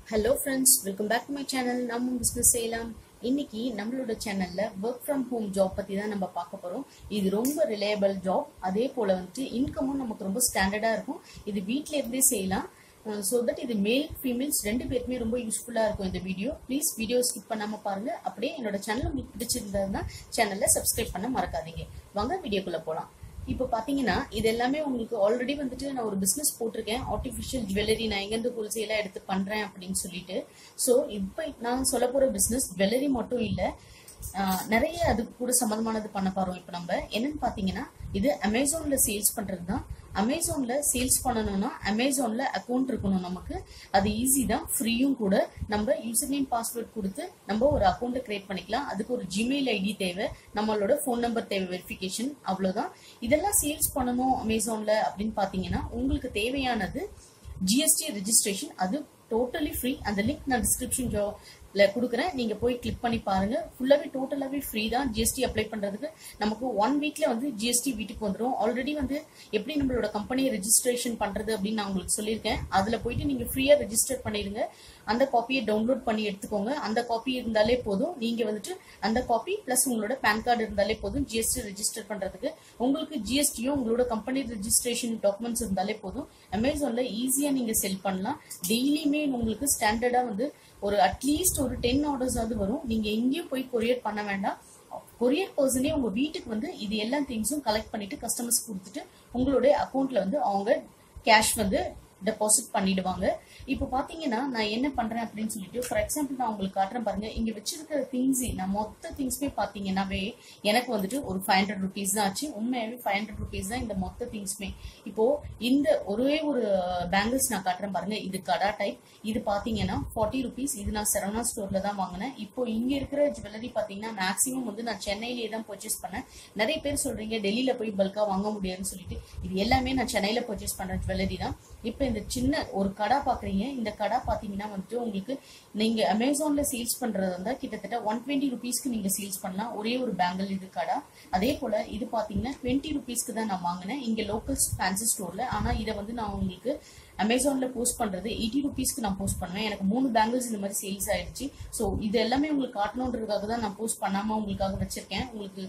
hello friends welcome back to my channel நம்ம business செய்யலாம் இன்னைக்கு நம்மளோட சேனல்ல ஒர்க் ஃப்ரம் ஹோம் ஜாப் பத்தி தான் நம்ம பார்க்க போறோம் இது ரொம்ப ரிலையபிள் ஜாப் அதே போல வந்துட்டு இன்கமும் நமக்கு ரொம்ப ஸ்டாண்டர்டா இருக்கும் இது வீட்ல இருந்தே செய்யலாம் ஸோ தட் இது மேல் ஃபீமேல்ஸ் ரெண்டு பேருக்குமே ரொம்ப யூஸ்ஃபுல்லா இருக்கும் இந்த வீடியோ ப்ளீஸ் வீடியோ ஸ்கிப் பண்ணாம பாருங்க அப்படியே என்னோட சேனல் உங்களுக்கு பிடிச்சிருந்ததுன்னா சேனலை சப்ஸ்கிரைப் பண்ண மறக்காதீங்க வாங்க வீடியோக்குள்ள போலாம் இப்போ பாத்தீங்கன்னா இது எல்லாமே உங்களுக்கு ஆல்ரெடி வந்துட்டு நான் ஒரு பிசினஸ் போட்டிருக்கேன் ஆர்டிஃபிஷியல் ஜுவல்லரி நான் எங்கேருந்து ஹோல்சேலா எடுத்து பண்றேன் அப்படின்னு சொல்லிட்டு ஸோ இப்போ நான் சொல்ல போற பிசினஸ் ஜுவல்லரி மட்டும் இல்லை நிறைய அது கூட சம்மந்தமானது பண்ண போறோம் இப்போ நம்ம என்னன்னு பாத்தீங்கன்னா இது அமேசான்ல சேல்ஸ் பண்றது தான் அமேசான்ல சேல்ஸ் பண்ணணும்னா அமேசான்ல அக்கௌண்ட் இருக்கணும் நமக்கு அது ஈஸி தான் ஃப்ரீயும் கூட நம்ம யூசர் நேம் பாஸ்வேர்ட் கொடுத்து நம்ம ஒரு அக்கௌண்ட் கிரியேட் பண்ணிக்கலாம் அதுக்கு ஒரு ஜிமெயில் ஐடி தேவை நம்மளோட ஃபோன் நம்பர் தேவை வெரிஃபிகேஷன் அவ்வளவுதான் இதெல்லாம் சேல்ஸ் பண்ணணும் அமேசான்ல அப்படின்னு பாத்தீங்கன்னா உங்களுக்கு தேவையானது ஜிஎஸ்டி ரெஜிஸ்ட்ரேஷன் அது டோட்டலி ஃப்ரீ அந்த லிங்க் நான் டிஸ்கிரிப்ஷன் ல கொடுக்குறேன் நீங்க போய் கிளிக் பண்ணி பாருங்க ஃபுல்லாவே டோட்டலாவே ஃப்ரீ தான் ஜிஎஸ்டி அப்ளை பண்றதுக்கு நமக்கு ஒன் வீக்ல வந்து ஜிஎஸ்டி வீட்டுக்கு வந்துடும் ஆல்ரெடி வந்து எப்படி நம்மளோட கம்பெனியை ரெஜிஸ்ட்ரேஷன் பண்றது அப்படின்னு நான் உங்களுக்கு சொல்லியிருக்கேன் அதுல போயிட்டு நீங்க ஃப்ரீயா ரெஜிஸ்டர் பண்ணிருங்க அந்த காப்பியை டவுன்லோட் பண்ணி எடுத்துக்கோங்க அந்த காப்பி இருந்தாலே போதும் நீங்க வந்துட்டு அந்த காப்பி பிளஸ் உங்களோட பேன் கார்டு இருந்தாலே போதும் ஜிஎஸ்டி ரெஜிஸ்டர் பண்றதுக்கு உங்களுக்கு ஜிஎஸ்டியும் உங்களோட கம்பெனி ரெஜிஸ்ட்ரேஷன் டாக்குமெண்ட்ஸ் இருந்தாலே போதும் அமேசான்ல ஈஸியா நீங்க செல் பண்ணலாம் டெய்லியுமே உங்களுக்கு ஸ்டாண்டர்டா வந்து ஒரு அட்லீஸ்ட் ஒரு டென் ஆர்டர்ஸாவது வரும் நீங்க எங்கேயும் போய் கொரியர் பண்ண வேண்டாம் கொரியர் பர்சனே உங்க வீட்டுக்கு வந்து இது எல்லா திங்ஸும் கலெக்ட் பண்ணிட்டு கஸ்டமர்ஸ் கொடுத்துட்டு உங்களுடைய அக்கௌண்ட்ல வந்து அவங்க கேஷ் வந்து டெபாசிட் பண்ணிடுவாங்க இப்போ பாத்தீங்கன்னா நான் என்ன பண்றேன் அப்படின்னு சொல்லிட்டு ஃபார் எக்ஸாம்பிள் நான் உங்களுக்கு காட்டுறேன் பாருங்க இங்க வச்சிருக்கிற திங்ஸ் நான் மொத்த திங்ஸ்மே பாத்தீங்கன்னாவே எனக்கு வந்துட்டு ஒரு ஃபைவ் ஹண்ட்ரட் ருபீஸ் தான் ஆச்சு உண்மையாவே ஃபைவ் ஹண்ட்ரட் ருபீஸ் தான் இந்த மொத்த திங்ஸ்மே இப்போ இந்த ஒரே ஒரு பேங்கிள்ஸ் நான் காட்டுறேன் பாருங்க இது கடா டைப் இது பாத்தீங்கன்னா ஃபார்ட்டி ருபீஸ் இது நான் சரவணா ஸ்டோர்ல தான் வாங்கினேன் இப்போ இங்க இருக்கிற ஜுவல்லரி பாத்தீங்கன்னா மேக்ஸிமம் வந்து நான் சென்னையிலேயே தான் பர்ச்சேஸ் பண்ணேன் நிறைய பேர் சொல்றீங்க டெல்லியில போய் பல்கா வாங்க முடியாதுன்னு சொல்லிட்டு இது எல்லாமே நான் சென்னையில பர்ச்சேஸ் பண்ற ஜுவல்லரி தான் இப்போ இந்த சின்ன ஒரு கடை பாக்குறீங்க இந்த கடை பாத்தீங்கன்னா வந்துட்டு உங்களுக்கு நீங்க அமேசான்ல சேல்ஸ் பண்றது இருந்தா கிட்டத்தட்ட ஒன் டுவெண்ட்டி ருபீஸ்க்கு நீங்க சேல்ஸ் பண்ணலாம் ஒரே ஒரு பேங்கிள் இது கடை அதே போல இது பாத்தீங்கன்னா டுவெண்ட்டி ருபீஸ்க்கு தான் நான் வாங்கினேன் இங்க லோக்கல் ஃபேன்சி ஸ்டோர்ல ஆனா இதை வந்து நான் உங்களுக்கு அமேசான்ல போஸ்ட் பண்றது எயிட்டி ருபீஸ்க்கு நான் போஸ்ட் பண்ணுவேன் எனக்கு மூணு பேங்கிள்ஸ் இந்த மாதிரி சேல்ஸ் ஆயிடுச்சு ஸோ இது எல்லாமே உங்களுக்கு காட்டணுன்றதுக்காக தான் நான் போஸ்ட் பண்ணாம உங்களுக்காக வச்சிருக்கேன் உங்களுக்கு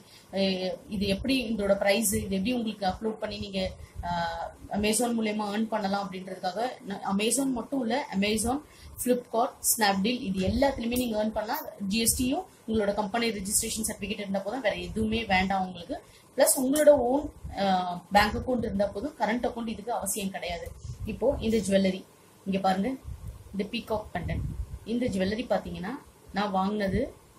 இது எப்படி இதோட ப்ரைஸ் இது எப்படி உங்களுக்கு அப்லோட் பண்ணி நீங்க அமேசான் மூலயமா ஏர்ன் பண்ணலாம் அப்படின்றதுக்காக அமேசான் மட்டும் இல்ல அமேசான் பிளிப்கார்ட் ஸ்னாப்டீல் இது எல்லாத்துலயுமே நீங்க ஏர்ன் பண்ணலாம் ஜிஎஸ்டியும் உங்களோட கம்பெனி ரெஜிஸ்ட்ரேஷன் சர்டிபிகேட் இருந்தா போதும் வேற எதுவுமே வேண்டாம் உங்களுக்கு பிளஸ் உங்களோட ஓன் பேங்க் அக்கௌண்ட் இருந்தா போதும் கரண்ட் அக்கௌண்ட் இதுக்கு அவசியம் கிடையாது இப்போ இந்த ஜுவல்லரி இங்க பாருங்க இந்த பீகாக் கண்டென்ட் இந்த ஜுவல்லரி பாத்தீங்கன்னா நான் வாங்கினது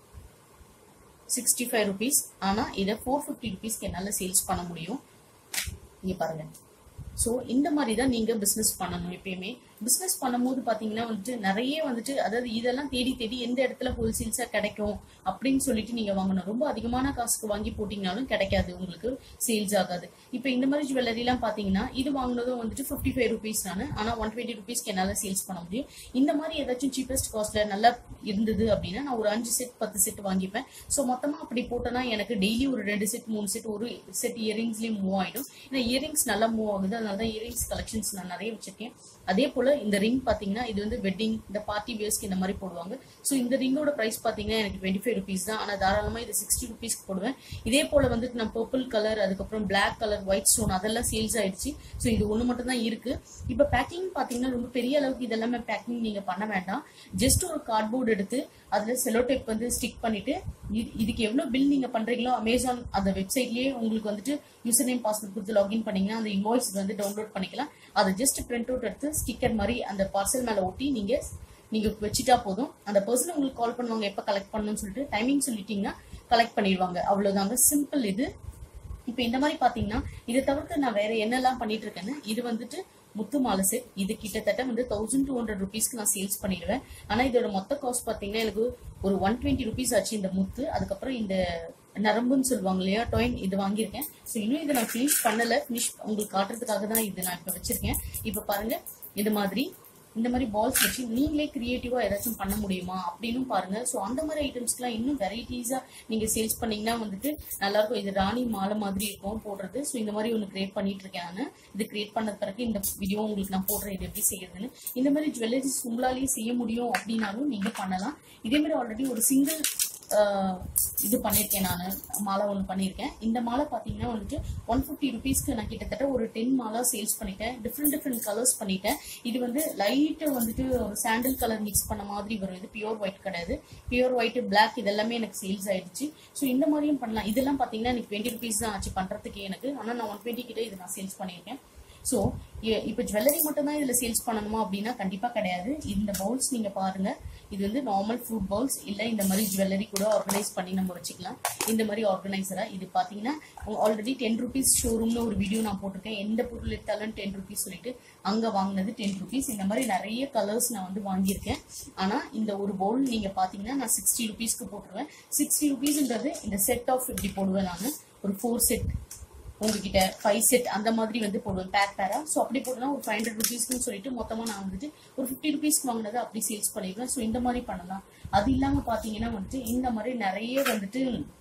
சிக்ஸ்டி ஃபைவ் ருபீஸ் ஆனா இதை ஃபோர் ஃபிஃப்டி ருபீஸ்க்கு என்னால சேல்ஸ் பண்ண முடியும் இங்க பாருங்க ஸோ இந்த மாதிரி தான் நீங்க பிசினஸ் பண்ணணும் எப்பயுமே பிசினஸ் பண்ணும்போது பாத்தீங்கன்னா வந்துட்டு நிறைய வந்துட்டு அதாவது இதெல்லாம் தேடி தேடி எந்த இடத்துல ஹோல்சேல்ஸா கிடைக்கும் அப்படின்னு சொல்லிட்டு நீங்க வாங்கணும் ரொம்ப அதிகமான காசுக்கு வாங்கி போட்டீங்கனாலும் கிடைக்காது உங்களுக்கு சேல்ஸ் ஆகாது இப்போ இந்த மாதிரி ஜுவல்லரி எல்லாம் பாத்தீங்கன்னா இது வாங்கினதும் வந்துட்டு ஃபிஃப்டி ஃபைவ் ருபீஸ் தானே ஆனா ஒன் டுவெண்ட்டி ருபீஸ்க்கு என்னால சேல்ஸ் பண்ண முடியும் இந்த மாதிரி ஏதாச்சும் சீப்பஸ்ட் காஸ்ட்ல நல்லா இருந்தது அப்படின்னா நான் ஒரு அஞ்சு செட் பத்து செட் வாங்கிப்பேன் ஸோ மொத்தமா அப்படி போட்டோன்னா எனக்கு டெய்லி ஒரு ரெண்டு செட் மூணு செட் ஒரு செட் இயரிங்ஸ்லயும் மூவ் ஆயிடும் ஏன்னா இயரிங்ஸ் நல்லா மூவ் ஆகுது அதனால தான் இயரிங்ஸ் கலெக்ஷன்ஸ் நான் நிறைய வச்சிருக்கேன் அதே போல இந்த ரிங் பாத்தீங்கன்னா இது வந்து வெட்டிங் இந்த பார்ட்டி வேர்ஸ்க்கு இந்த மாதிரி போடுவாங்க ஸோ இந்த ரிங்கோட பிரைஸ் பாத்தீங்கன்னா எனக்கு டுவெண்ட்டி ஃபைவ் ருபீஸ் தான் ஆனா தாராளமா இது சிக்ஸ்டி ருபீஸ்க்கு போடுவேன் இதே போல வந்துட்டு நான் பர்பிள் கலர் அதுக்கப்புறம் பிளாக் கலர் ஒயிட் ஸ்டோன் அதெல்லாம் சேல்ஸ் ஆயிடுச்சு ஸோ இது ஒண்ணு மட்டும் தான் இருக்கு இப்ப பேக்கிங் பாத்தீங்கன்னா ரொம்ப பெரிய அளவுக்கு இதெல்லாமே பேக்கிங் நீங்க பண்ண வேண்டாம் ஜஸ்ட் ஒரு கார்ட்போர்டு எடுத்து அதுல செலோ டேப் வந்து ஸ்டிக் பண்ணிட்டு இதுக்கு எவ்வளவு பில் நீங்க பண்றீங்களோ அமேசான் அந்த வெப்சைட்லயே உங்களுக்கு வந்துட்டு யூசர் நேம் பாஸ்வேர்ட் கொடுத்து லாகின் பண்ணீங்கன்னா அந்த இன்வாய்ஸ் வந்து டவுன்லோட் பண்ணிக்கலாம் அதை ஜஸ்ட் பிரிண்ட் அவுட் எடுத்து ஸ்டிக்கர் மாதிரி அந்த பார்சல் மேல ஒட்டி நீங்க நீங்க வச்சுட்டா போதும் அந்த பர்சன் உங்களுக்கு கால் பண்ணுவாங்க எப்ப கலெக்ட் பண்ணணும்னு சொல்லிட்டு டைமிங் சொல்லிட்டீங்கன்னா கலெக்ட் பண்ணிடுவாங்க அவ்வளவுதாங்க சிம்பிள் இது இப்போ இந்த மாதிரி பாத்தீங்கன்னா இதை தவிர்த்து நான் வேற என்னெல்லாம் பண்ணிட்டு இருக்கேன்னு இது வந்துட்டு முத்து மாலை செட் இது கிட்டத்தட்ட வந்து தௌசண்ட் டூ ஹண்ட்ரட் ருபீஸ்க்கு நான் சேல்ஸ் பண்ணிடுவேன் ஆனா இதோட மொத்த காஸ்ட் பாத்தீங்கன்னா எனக்கு ஒரு ஒன் டுவெண்ட்டி ருபீஸ் ஆச்சு இந்த முத்து அதுக்கப்புறம் இந்த நரம்புன்னு சொல்லுவாங்க இல்லையா டொயின் இது வாங்கியிருக்கேன் ஸோ இன்னும் இதை நான் ஃபினிஷ் பண்ணல ஃபினிஷ் உங்களுக்கு காட்டுறதுக்காக தான் இது நான் இப்போ வச்சிருக்கேன் இப்போ பாருங்க இது மாதிரி இந்த மாதிரி பால்ஸ் வச்சு நீங்களே கிரியேட்டிவா ஏதாச்சும் பண்ண முடியுமா அப்படின்னு பாருங்க ஸோ அந்த மாதிரி ஐட்டம்ஸ்க்குலாம் இன்னும் வெரைட்டிஸா நீங்க சேல்ஸ் பண்ணீங்கன்னா வந்துட்டு நல்லா இருக்கும் இது ராணி மாலை மாதிரி இருக்கும் போடுறது ஸோ இந்த மாதிரி ஒன்று கிரியேட் பண்ணிட்டு இருக்கேன் நான் இது கிரியேட் பண்ண பிறகு இந்த வீடியோ உங்களுக்கு நான் போடுறேன் இது எப்படி செய்யறதுன்னு இந்த மாதிரி ஜுவல்லரிஸ் உங்களாலேயே செய்ய முடியும் அப்படின்னாலும் நீங்க பண்ணலாம் இதே மாதிரி ஆல்ரெடி ஒரு சிங்கிள் இது பண்ணியிருக்கேன் நான் மாலை ஒன்று பண்ணியிருக்கேன் இந்த மாலை பார்த்தீங்கன்னா வந்துட்டு ஒன் ஃபிஃப்டி ருபீஸ்க்கு நான் கிட்டத்தட்ட ஒரு டென் மாலை சேல்ஸ் பண்ணிட்டேன் டிஃப்ரெண்ட் டிஃப்ரெண்ட் கலர்ஸ் பண்ணிட்டேன் இது வந்து லைட்டு வந்துட்டு ஒரு சாண்டில் கலர் மிக்ஸ் பண்ண மாதிரி வரும் இது பியூர் ஒயிட் கிடையாது பியூர் ஒயிட் பிளாக் இதெல்லாமே எனக்கு சேல்ஸ் ஆயிடுச்சு ஸோ இந்த மாதிரியும் பண்ணலாம் இதெல்லாம் பார்த்தீங்கன்னா எனக்கு டுவெண்ட்டி ருபீஸ் தான் ஆச்சு பண்ணுறதுக்கு எனக்கு ஆனால் நான் ஒன் டுவெண்ட்டி கிட்ட இது நான் சேல்ஸ் பண்ணியிருக்கேன் ஸோ இப்போ ஜுவல்லரி மட்டும் தான் இதில் சேல்ஸ் பண்ணணுமா அப்படின்னா கண்டிப்பாக கிடையாது இந்த பவுல்ஸ் நீங்கள் பாருங்க இது வந்து நார்மல் ஃப்ரூட் பவுல்ஸ் இல்லை இந்த மாதிரி ஜுவல்லரி கூட ஆர்கனைஸ் பண்ணி நம்ம வச்சுக்கலாம் இந்த மாதிரி ஆர்கனைசராக இது பார்த்தீங்கன்னா ஆல்ரெடி டென் ருபீஸ் ஷோரூம்னு ஒரு வீடியோ நான் போட்டிருக்கேன் எந்த பொருள் எடுத்தாலும் டென் ருபீஸ் சொல்லிட்டு அங்கே வாங்கினது டென் ருபீஸ் இந்த மாதிரி நிறைய கலர்ஸ் நான் வந்து வாங்கியிருக்கேன் ஆனால் இந்த ஒரு பவுல் நீங்கள் பார்த்தீங்கன்னா நான் சிக்ஸ்டி ருபீஸ்க்கு போட்டுருவேன் சிக்ஸ்டி ருபீஸ்ன்றது இந்த செட் ஆஃப் இப்படி போடுவேன் நான் ஒரு ஃபோர் செட் உங்ககிட்ட ஃபைவ் செட் அந்த மாதிரி வந்து போடுவேன் பேக் பேரா ஸோ அப்படி போட்டோம்னா ஒரு ஃபைவ் ஹண்ட்ரட் ருபீஸ்னு சொல்லிட்டு மொத்தமாக நான் வந்துட்டு ஒரு ஃபிஃப்டி ருபீஸ்க்கு வாங்கினதை அப்படி சேல்ஸ் பண்ணிடுவேன் ஸோ இந்த மாதிரி பண்ணலாம் அது இல்லாமல் பார்த்தீங்கன்னா வந்துட்டு இந்த மாதிரி நிறைய வந்துட்டு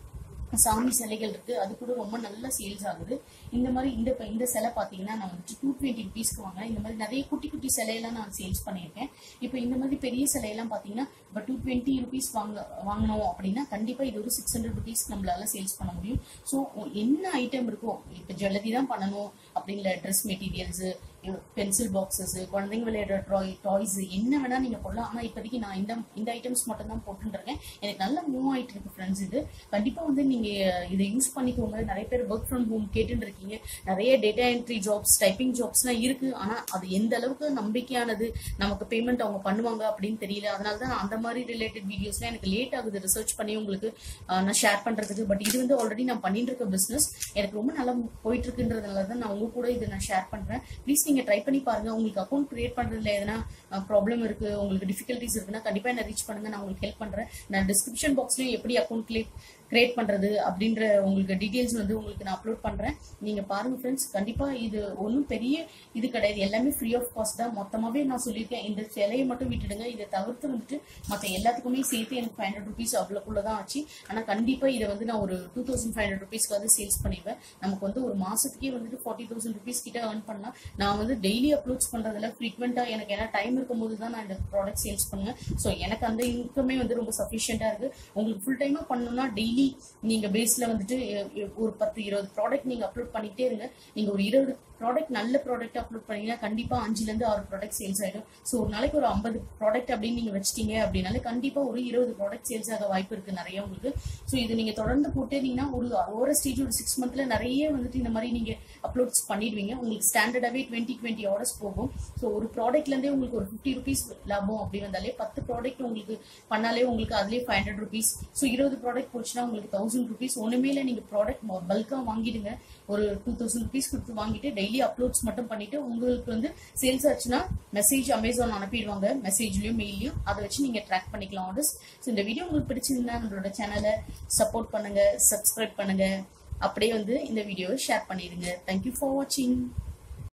சாமி சிலைகள் இருக்கு அது கூட ரொம்ப நல்ல சேல்ஸ் ஆகுது இந்த மாதிரி இந்த இப்ப இந்த சிலை பாத்தீங்கன்னா நான் வந்துட்டு டூ டுவெண்ட்டி ருபீஸ்க்கு வாங்கினேன் இந்த மாதிரி நிறைய குட்டி குட்டி சிலையெல்லாம் நான் சேல்ஸ் பண்ணியிருக்கேன் இப்போ இந்த மாதிரி பெரிய சிலையெல்லாம் பாத்தீங்கன்னா இப்போ டூ டுவெண்ட்டி ருபீஸ் வாங்க வாங்கினோம் அப்படின்னா கண்டிப்பா இது ஒரு சிக்ஸ் ஹண்ட்ரட் ருபீஸ் நம்மளால சேல்ஸ் பண்ண முடியும் ஸோ என்ன ஐட்டம் இருக்கோ இப்போ ஜுவல்லரி தான் பண்ணணும் அப்படிங்கிற ட்ரெஸ் மெட்டீரியல்ஸ் பென்சில் பாக்ஸஸ் குழந்தைங்க விளையாடுற டாய் டாய்ஸ் என்ன வேணா நீங்க போடலாம் ஆனா இப்போதைக்கு நான் இந்த இந்த ஐட்டம்ஸ் மட்டும் தான் போட்டுருக்கேன் எனக்கு நல்ல மூவ் ஆயிட்டு இருக்கு ஃப்ரெண்ட்ஸ் இது கண்டிப்பா வந்து நீங்க இதை யூஸ் பண்ணிக்கோங்க நிறைய பேர் ஒர்க் ஃப்ரம் ஹோம் கேட்டுட்டு இருக்கீங்க நிறைய டேட்டா என்ட்ரி ஜாப்ஸ் டைப்பிங் ஜாப்ஸ்லாம் இருக்கு ஆனா அது எந்த அளவுக்கு நம்பிக்கையானது நமக்கு பேமெண்ட் அவங்க பண்ணுவாங்க அப்படின்னு தெரியல அதனால தான் நான் அந்த மாதிரி ரிலேட்டட் வீடியோஸ்லாம் எனக்கு லேட் ஆகுது ரிசர்ச் பண்ணி உங்களுக்கு நான் ஷேர் பண்றதுக்கு பட் இது வந்து ஆல்ரெடி நான் பண்ணிட்டு இருக்க பிசினஸ் எனக்கு ரொம்ப நல்லா போயிட்டு இருக்குன்றதுனால தான் நான் உங்க கூட இதை நான் ஷேர் பண்றேன் ப்ளீஸ் நீங்க ட்ரை பண்ணி பாருங்க உங்களுக்கு அக்கௌண்ட் கிரியேட் பண்றதுல எதனா ப்ராப்ளம் இருக்கு உங்களுக்கு டிஃபிகல்ட்டிஸ் இருக்குன்னா கண்டிப்பா என்ன ரீச் பண்ணுங்க நான் உங்களுக்கு ஹெல்ப் பண்றேன் நான் டிஸ்கிரிப்ஷன் பாக்ஸ்லயும் எப்படி அக்கௌண்ட் கிரியேட் பண்றது அப்படின்ற உங்களுக்கு டீடைல்ஸ் வந்து உங்களுக்கு நான் அப்லோட் பண்றேன் நீங்க பாருங்க ஃப்ரெண்ட்ஸ் கண்டிப்பா இது ஒன்றும் பெரிய இது கிடையாது எல்லாமே ஃப்ரீ ஆஃப் காஸ்ட் தான் மொத்தமாவே நான் சொல்லியிருக்கேன் இந்த சிலையை மட்டும் விட்டுடுங்க இதை தவிர்த்து வந்துட்டு மற்ற எல்லாத்துக்குமே சேர்த்து எனக்கு ஃபைவ் ஹண்ட்ரட் ருபீஸ் அவ்வளோக்குள்ள தான் ஆச்சு ஆனா கண்டிப்பா இதை வந்து நான் ஒரு டூ தௌசண்ட் ஃபைவ் ஹண்ட்ரட் ருபீஸ்க்காவது சேல்ஸ் பண்ணிடுவேன் நமக்கு வந்து ஒரு மாசத்துக்கே வந்துட்டு ஃபார்ட்டி தௌசண்ட் ருபீஸ் கிட்ட ஏர்ன் பண்ணலாம் நான் வந்து டெய்லி அப்லோட்ஸ் பண்றதுல ஃப்ரீக்வெண்டா எனக்கு ஏன்னா டைம் இருக்கும் போது தான் நான் இந்த ப்ராடக்ட் சேல்ஸ் பண்ணுவேன் ஸோ எனக்கு அந்த இன்கமே வந்து ரொம்ப சஃபிஷியண்டா இருக்கு உங்களுக்கு ஃபுல் டைமா பண்ணணும்னா டெய்லி நீங்க பேஸ்ல வந்துட்டு எ- எ- ஒரு பத்து இருபது ப்ராடக்ட் நீங்க அப்லோட் பண்ணிட்டே இருங்க நீங்க ஒரு இருபது ப்ராடக்ட் நல்ல ப்ராடக்ட் அப்லோட் பண்ணீங்கன்னா கண்டிப்பா அஞ்சுல இருந்து ஆறு ப்ராடக்ட் சேல்ஸ் ஆயிடும் ஸோ ஒரு நாளைக்கு ஒரு ஐம்பது ப்ராடக்ட் அப்படின்னு நீங்க வச்சிட்டீங்க அப்படின்னாலே கண்டிப்பா ஒரு இருபது ப்ராடக்ட் சேல்ஸ் ஆக வாய்ப்பு இருக்கு நிறைய உங்களுக்கு ஸோ இது நீங்க தொடர்ந்து போட்டேனீங்கன்னா ஒரு ஒரு ஸ்டேஜ் ஒரு சிக்ஸ் மந்த்ல நிறைய வந்துட்டு இந்த மாதிரி நீங்க அப்லோட்ஸ் பண்ணிடுவீங்க உங்களுக்கு ஸ்டாண்டர்டாவே டுவெண்ட்டி டுவெண்ட்டி ஆர்டர்ஸ் போகும் ஸோ ஒரு ப்ராடக்ட்ல இருந்தே உங்களுக்கு ஒரு ஃபிஃப்டி ருபீஸ் லாபம் அப்படி வந்தாலே பத்து ப்ராடக்ட் உங்களுக்கு பண்ணாலே உங்களுக்கு அதுலயே ஃபைவ் ஹண்ட்ரட் ருபீஸ் ஸோ இருபது ப்ராடக்ட் போச்சுன்னா உங்களுக்கு தௌசண்ட் ருபீஸ் ஒண்ணுமே இல்லை நீங்க ப்ராடக்ட் பல்கா வாங்கிடுங்க ஒரு டூ தௌசண்ட் ருபீஸ் கொடுத்து வாங்கிட்டு டெய்லி அப்லோட்ஸ் மட்டும் பண்ணிட்டு உங்களுக்கு வந்து சேல்ஸ் ஆச்சுன்னா மெசேஜ் அமேசான் அனுப்பிடுவாங்க மெசேஜ்லயும் மெயிலையும் அதை வச்சு நீங்க ட்ராக் பண்ணிக்கலாம் ஆர்டர்ஸ் ஸோ இந்த வீடியோ உங்களுக்கு பிடிச்சிருந்தா நம்மளோட சேனலை சப்போர்ட் பண்ணுங்க சப்ஸ்கிரைப் பண்ணுங்க அப்படியே வந்து இந்த வீடியோவை ஷேர் பண்ணிடுங்க தேங்க்யூ ஃபார் வாட்சிங்